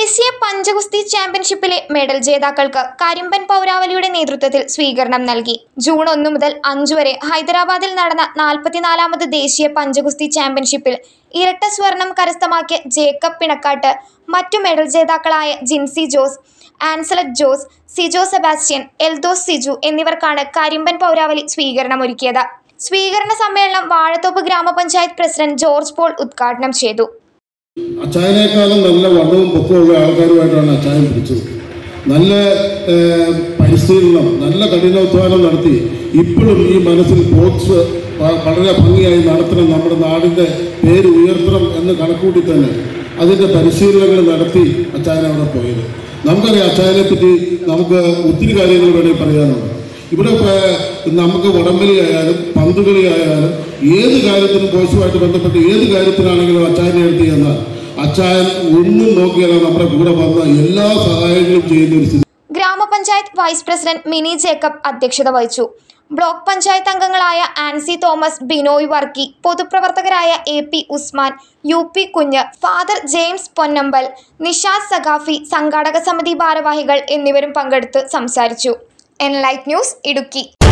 ദേശീയ പഞ്ചഗുസ്തി ചാമ്പ്യൻഷിപ്പിലെ മെഡൽ ജേതാക്കൾക്ക് കരിമ്പൻ പൗരാവലിയുടെ നേതൃത്വത്തിൽ സ്വീകരണം നൽകി ജൂൺ ഒന്ന് മുതൽ അഞ്ച് വരെ ഹൈദരാബാദിൽ നടന്ന നാൽപ്പത്തിനാലാമത് ദേശീയ പഞ്ചഗുസ്തി ചാമ്പ്യൻഷിപ്പിൽ ഇരട്ട സ്വർണം കരസ്ഥമാക്കിയ ജേക്കബ് പിണക്കാട്ട് മറ്റു മെഡൽ ജേതാക്കളായ ജിൻസി ജോസ് ആൻസലറ്റ് ജോസ് സിജോ സെബാസ്റ്റ്യൻ എൽദോസ് സിജു എന്നിവർക്കാണ് കരിമ്പൻ പൗരാവലി സ്വീകരണമൊരുക്കിയത് സ്വീകരണ സമ്മേളനം വാഴത്തോപ്പ് ഗ്രാമപഞ്ചായത്ത് പ്രസിഡന്റ് ജോർജ് പോൾ ഉദ്ഘാടനം ചെയ്തു അച്ചായനേക്കാളും നല്ല വണ്ണവും പൊക്കമുള്ള ആൾക്കാരുമായിട്ടാണ് അച്ചായൻ പിടിച്ചത് നല്ല ഏഹ്, പരിശീലനം നല്ല കഠിനാധ്വാനം നടത്തി ഇപ്പോഴും ഈ മനസ്സിൽ സ്പോർട്സ് വ- വളരെ ഭംഗിയായി നടത്തണം നമ്മുടെ നാടിൻ്റെ പേര് ഉയർത്തണം എന്ന് കണക്കൂട്ടി തന്നെ അതിൻ്റെ പരിശീലനങ്ങൾ നടത്തി അച്ചായൻ അവിടെ പോയത് നമുക്കറിയാം അച്ചായനെ പറ്റി നമുക്ക് ഒത്തിരി കാര്യങ്ങൾ വേണമെങ്കിൽ പറയാനുണ്ട് ഇവിടെ ഇപ്പൊ നമുക്ക് വടംവലി ആയാലും പന്തുകളി ആയാലും ഏത് കാര്യത്തിനും കോഴ്സുമായിട്ട് ബന്ധപ്പെട്ട് ഏത് കാര്യത്തിനാണെങ്കിലും അച്ചായനെ എടുത്ത് ചെന്നാൽ അച്ചായൻ ഒന്നും നോക്കിയാലും നമ്മുടെ കൂടെ വന്ന എല്ലാ സഹായങ്ങളും ചെയ്യുന്ന ഒരു സ്ഥിതി ഗ്രാമപഞ്ചായത്ത് വൈസ് പ്രസിഡന്റ് മിനി ജേക്കബ് അധ്യക്ഷത വഹിച്ചു ബ്ലോക്ക് പഞ്ചായത്ത് അംഗങ്ങളായ ആൻസി തോമസ് ബിനോയ് വർക്കി പൊതുപ്രവർത്തകരായ A P Usman U P Kunju father James Ponnambal Nishad Saqafi സംഘാടക സമിതി ഭാരവാഹികൾ എന്നിവരും പങ്കെടുത്ത് സംസാരിച്ചു എൻലൈറ്റ് ന്യൂസ് ഇടുക്കി